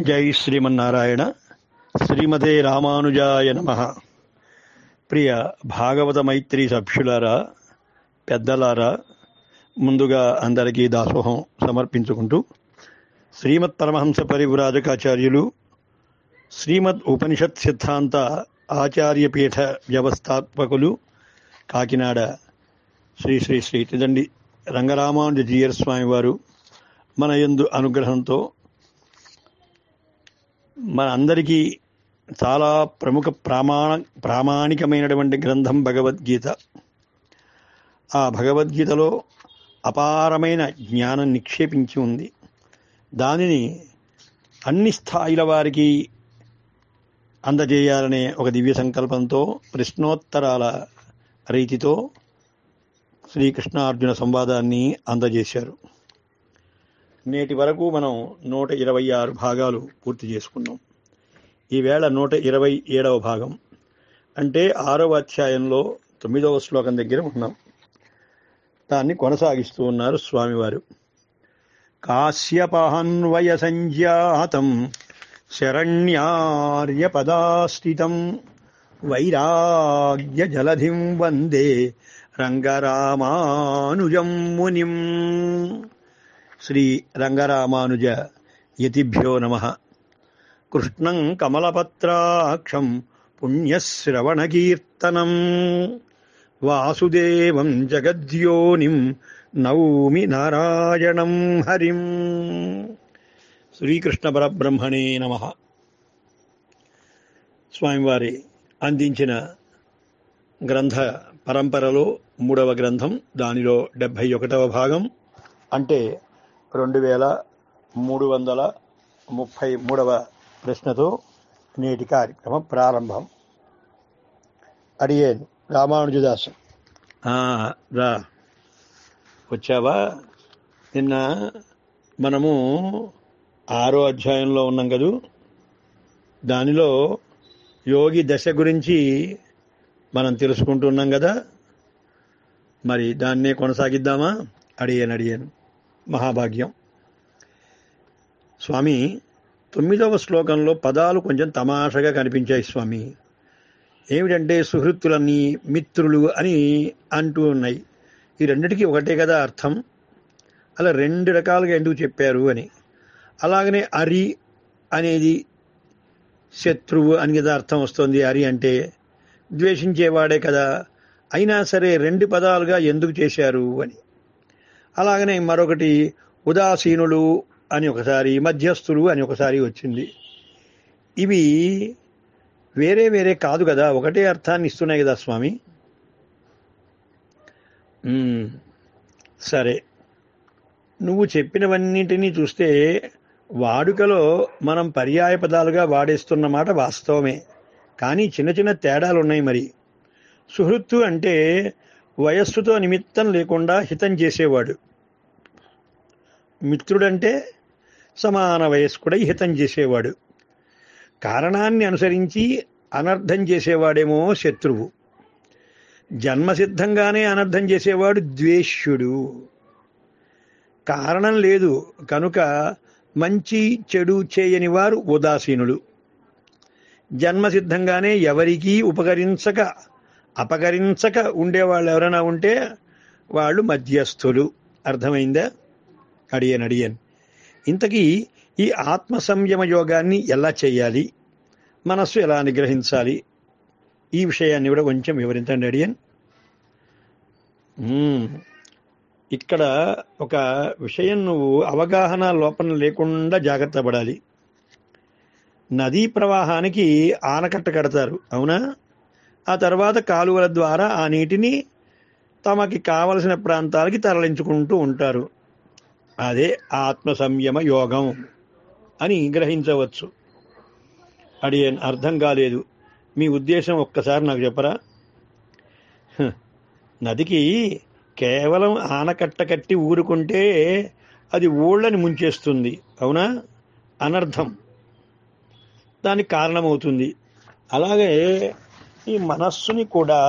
జై శ్రీమన్నారాయణ శ్రీమతే రామానుజాయ నమ ప్రియ భాగవత మైత్రి సభ్యులారా పెద్దలారా ముందుగా అందరికీ దాసోహం సమర్పించుకుంటూ శ్రీమత్ పరమహంస పరివ్రాజకాచార్యులు శ్రీమద్ ఉపనిషత్ సిద్ధాంత ఆచార్యపీఠ వ్యవస్థాపకులు కాకినాడ శ్రీ శ్రీ శ్రీ తిదండి రంగరామానుజ జీయర్ స్వామి వారు మన యందు అనుగ్రహంతో మన అందరికీ చాలా ప్రముఖ ప్రామాణ ప్రామాణికమైనటువంటి గ్రంథం భగవద్గీత ఆ భగవద్గీతలో అపారమైన జ్ఞానం నిక్షేపించి ఉంది దానిని అన్ని స్థాయిల వారికి అందజేయాలనే ఒక దివ్య సంకల్పంతో ప్రశ్నోత్తరాల రీతితో శ్రీకృష్ణార్జున సంవాదాన్ని అందజేశారు నేటి వరకు మనం నూట ఇరవై ఆరు భాగాలు పూర్తి చేసుకున్నాం ఈవేళ నూట ఇరవై ఏడవ భాగం అంటే ఆరవ అధ్యాయంలో తొమ్మిదవ శ్లోకం దగ్గర ఉన్నాం దాన్ని కొనసాగిస్తూ ఉన్నారు స్వామివారు కాశ్యపహన్వయ సంజాతం శరణ్యార్య పదాస్థితం వైరాగ్య జలధిం వందే రంగరామానుజం మునిం శ్రీ రంగరామానుజ యతిభ్యో నమ కృష్ణం కమలపత్రాక్షం పుణ్యశ్రవణకీర్తనం వాసుదేవం జగద్యోనిం నౌమి నారాయణం హరిం శ్రీకృష్ణ పరబ్రహ్మణే నమ స్వామివారి అందించిన గ్రంథ పరంపరలో మూడవ గ్రంథం దానిలో డెబ్భై ఒకటవ భాగం అంటే రెండు వేల మూడు వందల ముప్పై మూడవ ప్రశ్నతో నేటి కార్యక్రమం ప్రారంభం అడిగేను రామానుజదాసు రా వచ్చావా నిన్న మనము ఆరో అధ్యాయంలో ఉన్నాం కదూ దానిలో యోగి దశ గురించి మనం తెలుసుకుంటున్నాం కదా మరి దాన్నే కొనసాగిద్దామా అడిగాను అడిగాను మహాభాగ్యం స్వామి తొమ్మిదవ శ్లోకంలో పదాలు కొంచెం తమాషగా కనిపించాయి స్వామి ఏమిటంటే సుహృత్తులన్నీ మిత్రులు అని అంటూ ఉన్నాయి ఈ రెండిటికి ఒకటే కదా అర్థం అలా రెండు రకాలుగా ఎందుకు చెప్పారు అని అలాగనే అరి అనేది శత్రువు అని కదా అర్థం వస్తుంది అరి అంటే ద్వేషించేవాడే కదా అయినా సరే రెండు పదాలుగా ఎందుకు చేశారు అని అలాగనే మరొకటి ఉదాసీనులు అని ఒకసారి మధ్యస్థులు అని ఒకసారి వచ్చింది ఇవి వేరే వేరే కాదు కదా ఒకటే అర్థాన్ని ఇస్తున్నాయి కదా స్వామి సరే నువ్వు చెప్పినవన్నింటినీ చూస్తే వాడుకలో మనం పర్యాయ పదాలుగా వాడేస్తున్న మాట వాస్తవమే కానీ చిన్న చిన్న తేడాలు ఉన్నాయి మరి సుహృత్తు అంటే వయస్సుతో నిమిత్తం లేకుండా హితం చేసేవాడు మిత్రుడంటే సమాన వయస్కుడై హితం చేసేవాడు కారణాన్ని అనుసరించి అనర్థం చేసేవాడేమో శత్రువు జన్మసిద్ధంగానే అనర్థం చేసేవాడు ద్వేష్యుడు కారణం లేదు కనుక మంచి చెడు చేయని వారు ఉదాసీనులు జన్మసిద్ధంగానే ఎవరికీ ఉపకరించక అపకరించక ఉండేవాళ్ళు ఎవరైనా ఉంటే వాళ్ళు మధ్యస్థులు అర్థమైందా అడియన్ అడియన్ ఇంతకీ ఈ ఆత్మ సంయమ యోగాన్ని ఎలా చేయాలి మనస్సు ఎలా నిగ్రహించాలి ఈ విషయాన్ని కూడా కొంచెం వివరించండి అడియన్ ఇక్కడ ఒక విషయం నువ్వు అవగాహన లోపం లేకుండా జాగ్రత్త పడాలి నదీ ప్రవాహానికి ఆనకట్ట కడతారు అవునా ఆ తర్వాత కాలువల ద్వారా ఆ నీటిని తమకి కావలసిన ప్రాంతాలకి తరలించుకుంటూ ఉంటారు అదే ఆత్మ సంయమ యోగం అని గ్రహించవచ్చు అది అర్థం కాలేదు మీ ఉద్దేశం ఒక్కసారి నాకు చెప్పరా నదికి కేవలం ఆనకట్ట కట్టి ఊరుకుంటే అది ఊళ్ళని ముంచేస్తుంది అవునా అనర్థం దానికి కారణమవుతుంది అలాగే ఈ మనస్సుని కూడా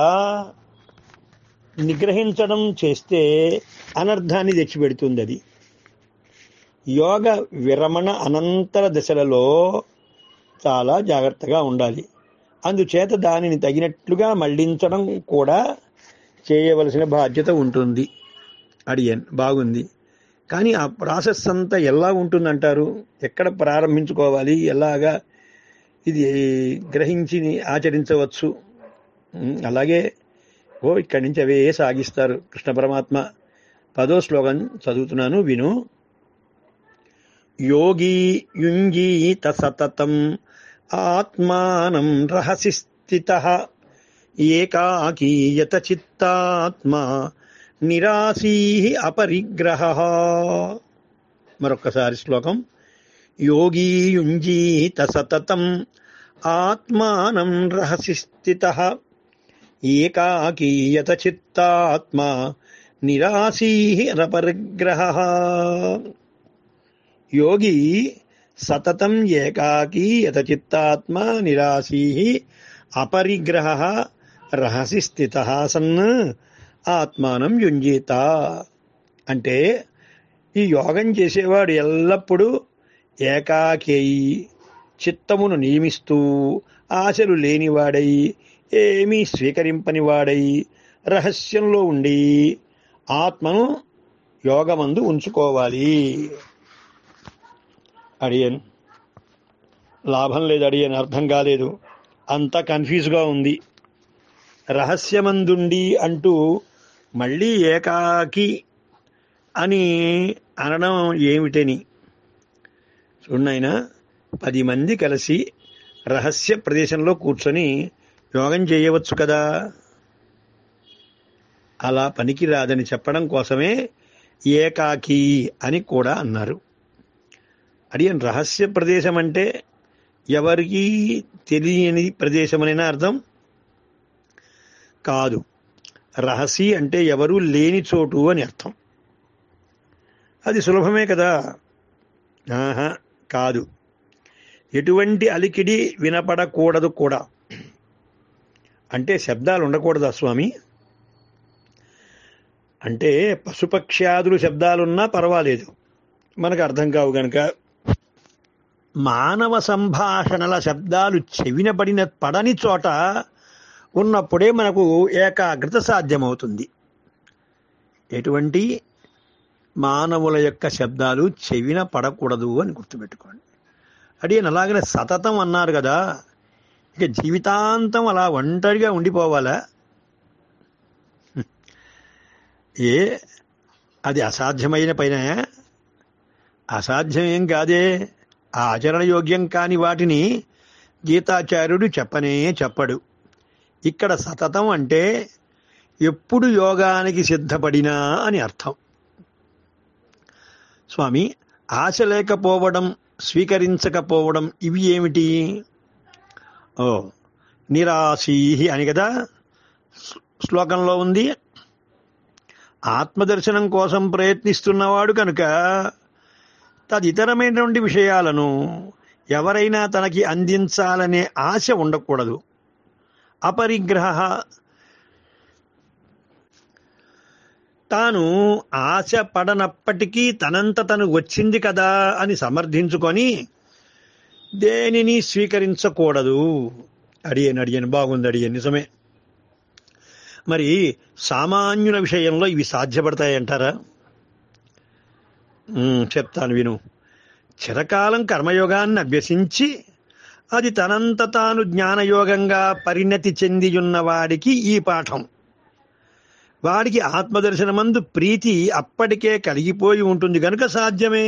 నిగ్రహించడం చేస్తే అనర్థాన్ని తెచ్చిపెడుతుంది అది యోగ విరమణ అనంతర దశలలో చాలా జాగ్రత్తగా ఉండాలి అందుచేత దానిని తగినట్లుగా మళ్లించడం కూడా చేయవలసిన బాధ్యత ఉంటుంది అడియన్ బాగుంది కానీ ఆ ప్రాసెస్ అంతా ఎలా ఉంటుందంటారు ఎక్కడ ప్రారంభించుకోవాలి ఎలాగా ఇది గ్రహించి ఆచరించవచ్చు ఉమ్, అలాగే ఓ ఇక్కడి నుంచి అవే సాగిస్తారు కృష్ణ పరమాత్మ పదో శ్లోకం చదువుతున్నాను విను యోగీ యుంజీత సతతం ఆత్మానం రహసి స్థిత ఏకాకీయత చిత్తాత్మా నిరాశీ అపరిగ్రహ మరొక్కసారి శ్లోకం యోగీ యుంజీత సతతం ఆత్మానం రహసి స్థిత ఏకాకీయత చిత్తాత్మా నిరాశీ అపరిగ్రహ యోగి సతతం ఏకాకీ యతచిత్తాత్మ నిరాశీ అపరిగ్రహ రహసి స్థిత సన్ ఆత్మానం యుంజీత అంటే ఈ యోగం చేసేవాడు ఎల్లప్పుడూ ఏకాకేయి చిత్తమును నియమిస్తూ ఆశలు లేనివాడై ఏమీ స్వీకరింపని వాడై రహస్యంలో ఉండి ఆత్మను యోగమందు ఉంచుకోవాలి అడియన్ లాభం లేదు అడియన్ అర్థం కాలేదు అంత కన్ఫ్యూజ్గా ఉంది రహస్యమందుండి అంటూ మళ్ళీ ఏకాకి అని అనడం ఏమిటని చూడనైనా పది మంది కలిసి రహస్య ప్రదేశంలో కూర్చొని యోగం చేయవచ్చు కదా అలా పనికి రాదని చెప్పడం కోసమే ఏకాకి అని కూడా అన్నారు అడియన్ రహస్య ప్రదేశం అంటే ఎవరికీ తెలియని ప్రదేశమనైనా అర్థం కాదు రహసి అంటే ఎవరూ లేని చోటు అని అర్థం అది సులభమే కదా ఆహా కాదు ఎటువంటి అలికిడి వినపడకూడదు కూడా అంటే శబ్దాలు ఉండకూడదా స్వామి అంటే పశుపక్ష్యాదులు శబ్దాలున్నా పర్వాలేదు మనకు అర్థం కావు గనక మానవ సంభాషణల శబ్దాలు చెవిన పడిన పడని చోట ఉన్నప్పుడే మనకు ఏకాగ్రత సాధ్యమవుతుంది ఎటువంటి మానవుల యొక్క శబ్దాలు చెవిన పడకూడదు అని గుర్తుపెట్టుకోండి అడిగిన అలాగనే సతతం అన్నారు కదా ఇక జీవితాంతం అలా ఒంటరిగా ఉండిపోవాలా ఏ అది అసాధ్యమైన పైన అసాధ్యం ఏం కాదే ఆచరణ యోగ్యం కాని వాటిని గీతాచార్యుడు చెప్పనే చెప్పడు ఇక్కడ సతతం అంటే ఎప్పుడు యోగానికి సిద్ధపడినా అని అర్థం స్వామి ఆశ లేకపోవడం స్వీకరించకపోవడం ఇవి ఏమిటి ఓ నిరాశీహి అని కదా శ్లోకంలో ఉంది ఆత్మదర్శనం కోసం ప్రయత్నిస్తున్నవాడు కనుక తదితరమైనటువంటి విషయాలను ఎవరైనా తనకి అందించాలనే ఆశ ఉండకూడదు అపరిగ్రహ తాను ఆశ పడనప్పటికీ తనంత తను వచ్చింది కదా అని సమర్థించుకొని దేనిని స్వీకరించకూడదు అడియను అడియను బాగుంది అడియను నిజమే మరి సామాన్యుల విషయంలో ఇవి సాధ్యపడతాయంటారా ఉమ్, చెప్తాను విను చిరకాలం కర్మయోగాన్ని అభ్యసించి అది తనంత తాను జ్ఞానయోగంగా పరిణతి చెందియున్న వాడికి ఈ పాఠం వాడికి ఆత్మదర్శనమందు ప్రీతి అప్పటికే కలిగిపోయి ఉంటుంది గనుక సాధ్యమే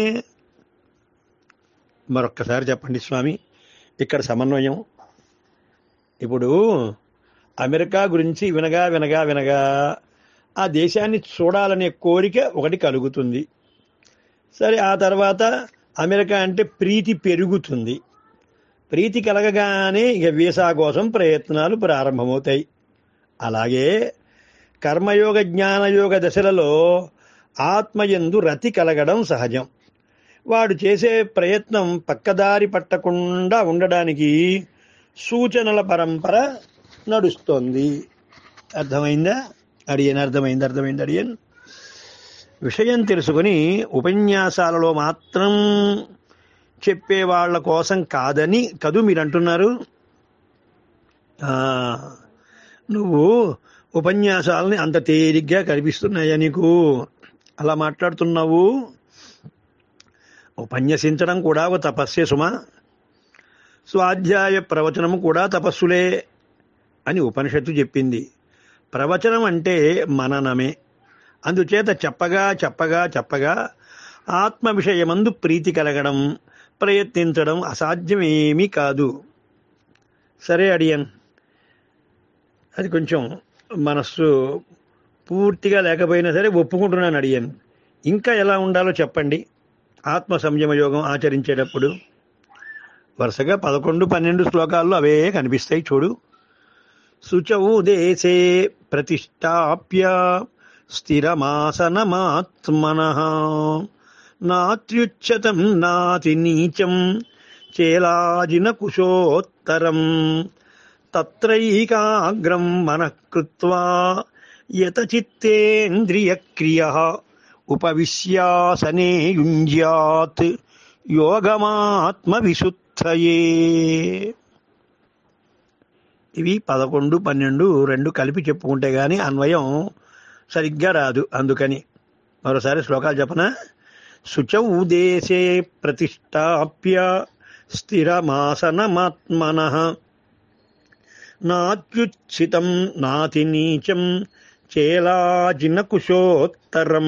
మరొక్కసారి చెప్పండి స్వామి ఇక్కడ సమన్వయం ఇప్పుడు అమెరికా గురించి వినగా వినగా వినగా ఆ దేశాన్ని చూడాలనే కోరిక ఒకటి కలుగుతుంది సరే ఆ తర్వాత అమెరికా అంటే ప్రీతి పెరుగుతుంది ప్రీతి కలగగానే ఇక వీసా కోసం ప్రయత్నాలు ప్రారంభమవుతాయి అలాగే కర్మయోగ జ్ఞానయోగ దశలలో ఆత్మయందు రతి కలగడం సహజం వాడు చేసే ప్రయత్నం పక్కదారి పట్టకుండా ఉండడానికి సూచనల పరంపర నడుస్తోంది అర్థమైందా అడియన్ అర్థమైంది అర్థమైంది అడియన్ విషయం తెలుసుకుని ఉపన్యాసాలలో మాత్రం చెప్పే వాళ్ళ కోసం కాదని కదూ మీరు అంటున్నారు ఆ, నువ్వు ఉపన్యాసాలని అంత తేలిగ్గా కనిపిస్తున్నాయా నీకు అలా మాట్లాడుతున్నావు ఉపన్యసించడం కూడా ఒక తపస్సే సుమా స్వాధ్యాయ ప్రవచనము కూడా తపస్సులే అని ఉపనిషత్తు చెప్పింది ప్రవచనం అంటే మననమే అందుచేత చెప్పగా చెప్పగా చెప్పగా ఆత్మ విషయమందు ప్రీతి కలగడం ప్రయత్నించడం అసాధ్యమేమీ కాదు సరే అడియన్ అది కొంచెం మనస్సు పూర్తిగా లేకపోయినా సరే ఒప్పుకుంటున్నాను అడియన్ ఇంకా ఎలా ఉండాలో చెప్పండి ఆత్మ సంయమ యోగం ఆచరించేటప్పుడు వరుసగా పదకొండు పన్నెండు శ్లోకాల్లో అవే కనిపిస్తాయి చూడు శుచౌ దేశే ప్రతిష్టాప్య స్థిరమాసనమాత్మన నాత్యుచ్యతం నాతి నీచం చేలాజిన కుశోత్తరం తత్రైకాగ్రం మనః కృత్వా యతచిత్తేంద్రియక్రియ ఉపవిశ్యాసనే యుంజ్యాత్ యోగమాత్మ విశుద్ధయే ఇవి పదకొండు పన్నెండు రెండు కలిపి చెప్పుకుంటే గాని అన్వయం సరిగ్గా రాదు అందుకని మరోసారి శ్లోకాలు చెప్పనా శుచౌ దేశే ప్రతిష్టాప్య స్థిరమాసనమాత్మన నాత్యుచ్ఛితం నాతి నీచం చేలాజిన కుశోత్తరం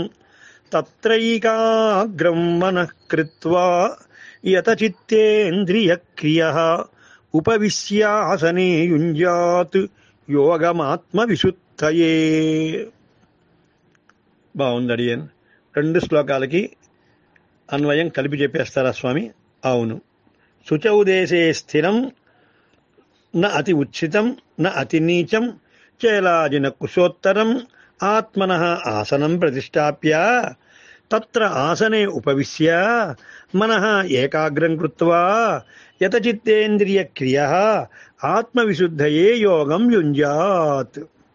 తత్రైకాగ్రం మనః కృత్వా యతచిత్తేంద్రియక్రియ ఉపవిశ్యాసనే యుంజాత్ యోగమాత్మ విశుద్ధయే బాగుంది అడియన్ రెండు శ్లోకాలకి అన్వయం కలిపి చెప్పేస్తారా స్వామి అవును శుచౌ దేశే స్థిరం న అతి ఉచ్ఛితం న అతి నీచం చేలాజిన కుశోత్తరం ఆత్మన ఆసనం ప్రతిష్టాప్య తత్ర ఆసనే ఉపవిశ్య మనః ఏకాగ్రం కృత్వా యతచిత్తేంద్రియ క్రియ ఆత్మవిశుద్ధయే యోగం యుంజాత్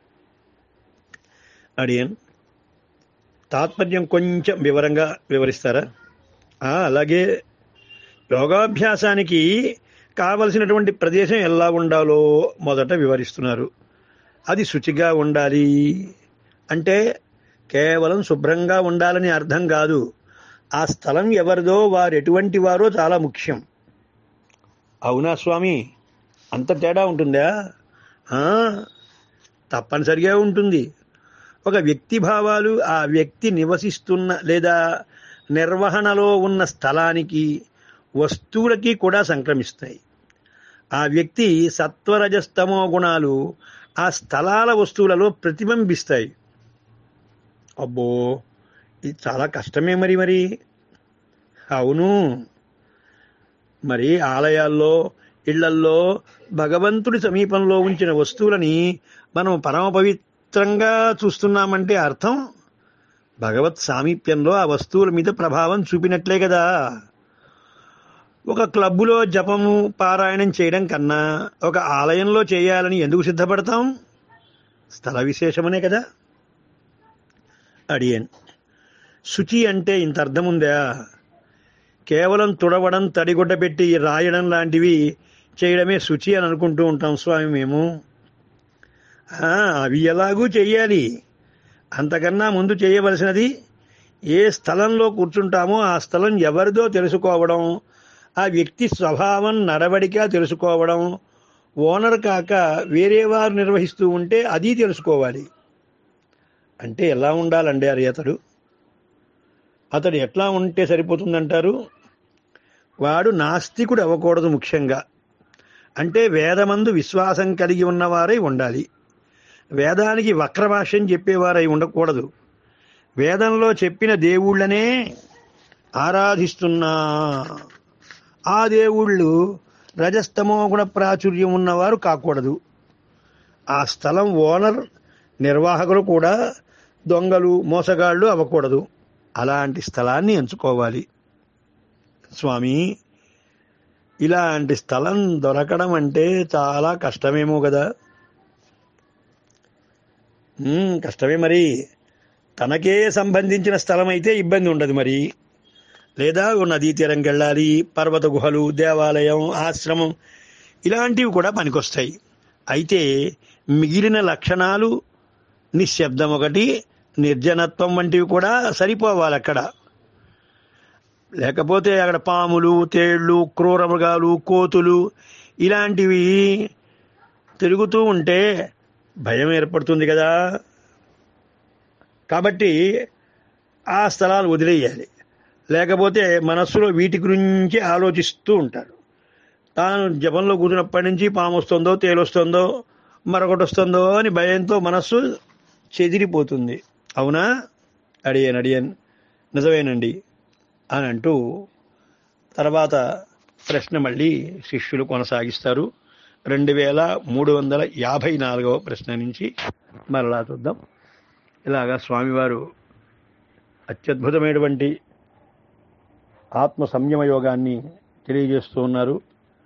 అడియన్ తాత్పర్యం కొంచెం వివరంగా వివరిస్తారా ఆ, అలాగే యోగాభ్యాసానికి కావలసినటువంటి ప్రదేశం ఎలా ఉండాలో మొదట వివరిస్తున్నారు అది శుచిగా ఉండాలి అంటే కేవలం శుభ్రంగా ఉండాలని అర్థం కాదు ఆ స్థలం ఎవరిదో వారు ఎటువంటి వారో చాలా ముఖ్యం అవునా స్వామి అంత తేడా ఉంటుందా ఆ, తప్పనిసరిగా ఉంటుంది ఒక వ్యక్తి భావాలు ఆ వ్యక్తి నివసిస్తున్న లేదా నిర్వహణలో ఉన్న స్థలానికి వస్తువులకి కూడా సంక్రమిస్తాయి ఆ వ్యక్తి సత్వరజస్తమో గుణాలు ఆ స్థలాల వస్తువులలో ప్రతిబింబిస్తాయి అబ్బో ఇది చాలా కష్టమే మరి మరి అవును మరి ఆలయాల్లో ఇళ్లల్లో భగవంతుడి సమీపంలో ఉంచిన వస్తువులని మనం పరమ పవిత్రంగా చూస్తున్నామంటే అర్థం భగవత్ సామీప్యంలో ఆ వస్తువుల మీద ప్రభావం చూపినట్లే కదా ఒక క్లబ్బులో జపము పారాయణం చేయడం కన్నా ఒక ఆలయంలో చేయాలని ఎందుకు సిద్ధపడతాం స్థల విశేషమనే కదా అడియన్ శుచి అంటే ఇంత అర్థం ఉందా కేవలం తుడవడం తడిగుడ్డ పెట్టి రాయడం లాంటివి చేయడమే శుచి అని అనుకుంటూ ఉంటాం స్వామి మేము ఆ, అవి ఎలాగూ చెయ్యాలి అంతకన్నా ముందు చేయవలసినది ఏ స్థలంలో కూర్చుంటామో ఆ స్థలం ఎవరిదో తెలుసుకోవడం ఆ వ్యక్తి స్వభావం నడవడిక తెలుసుకోవడం ఓనర్ కాక వేరే వారు నిర్వహిస్తూ ఉంటే అది తెలుసుకోవాలి అంటే ఎలా ఉండాలండి అది అతడు అతడు ఎట్లా ఉంటే సరిపోతుందంటారు వాడు నాస్తికుడు అవ్వకూడదు ముఖ్యంగా అంటే వేదమందు విశ్వాసం కలిగి ఉన్నవారై ఉండాలి వేదానికి వక్రభాష్యం చెప్పేవారై ఉండకూడదు వేదంలో చెప్పిన దేవుళ్ళనే ఆరాధిస్తున్నా ఆ దేవుళ్ళు రజస్తమో గుణ ప్రాచుర్యం ఉన్నవారు కాకూడదు ఆ స్థలం ఓనర్ నిర్వాహకులు కూడా దొంగలు మోసగాళ్ళు అవ్వకూడదు అలాంటి స్థలాన్ని ఎంచుకోవాలి స్వామి ఇలాంటి స్థలం దొరకడం అంటే చాలా కష్టమేమో కదా ఉమ్, కష్టమే మరి తనకే సంబంధించిన స్థలం అయితే ఇబ్బంది ఉండదు మరి లేదా ఓ నదీ తీరంకి వెళ్ళాలి పర్వత గుహలు దేవాలయం ఆశ్రమం ఇలాంటివి కూడా పనికొస్తాయి అయితే మిగిలిన లక్షణాలు నిశ్శబ్దం ఒకటి నిర్జనత్వం వంటివి కూడా సరిపోవాలి అక్కడ లేకపోతే అక్కడ పాములు తేళ్లు క్రూర మృగాలు కోతులు ఇలాంటివి తిరుగుతూ ఉంటే భయం ఏర్పడుతుంది కదా కాబట్టి ఆ స్థలాలు వదిలేయాలి లేకపోతే మనస్సులో వీటి గురించి ఆలోచిస్తూ ఉంటారు తాను జపంలో కూర్చున్నప్పటి నుంచి పాము వస్తుందో తేలొస్తుందో మరొకటి వస్తుందో అని భయంతో మనస్సు చెదిరిపోతుంది అవునా అడియన్ అడియన్ నిజమేనండి అని అంటూ తర్వాత ప్రశ్న మళ్ళీ శిష్యులు కొనసాగిస్తారు రెండు వేల మూడు వందల యాభై నాలుగవ ప్రశ్న నుంచి మరలా చూద్దాం ఇలాగా స్వామివారు అత్యద్భుతమైనటువంటి ఆత్మ సంయమ యోగాన్ని తెలియజేస్తూ ఉన్నారు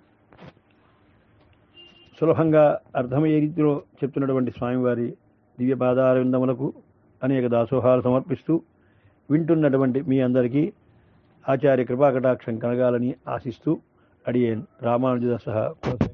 సులభంగా అర్థమయ్యే రీతిలో చెప్తున్నటువంటి స్వామివారి దివ్య పాదారవిందములకు అనేక దాసోహాలు సమర్పిస్తూ వింటున్నటువంటి మీ అందరికీ ఆచార్య కృపాకటాక్షం కలగాలని ఆశిస్తూ అడియేన్ రామానుజదాస